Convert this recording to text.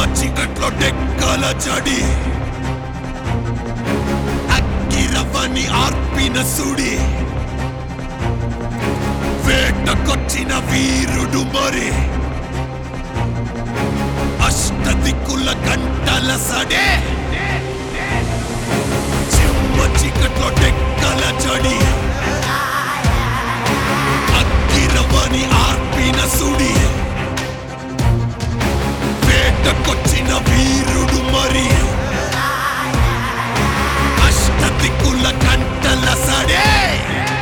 చీకట్లో డెక్కల జడి అగ్గిరవ్వని ఆర్పిన సుడి వేటకొచ్చిన వీరుడు మరి అష్ట దిక్కుల గంటల సడే చిమ్మ చీకట్లో డెక్కల జడి అగ్గిరవ్వని ఆర్పిన సుడి వేటకొచ్చిన వీరుడు మరి అష్ట దిక్కుల గంటల సడే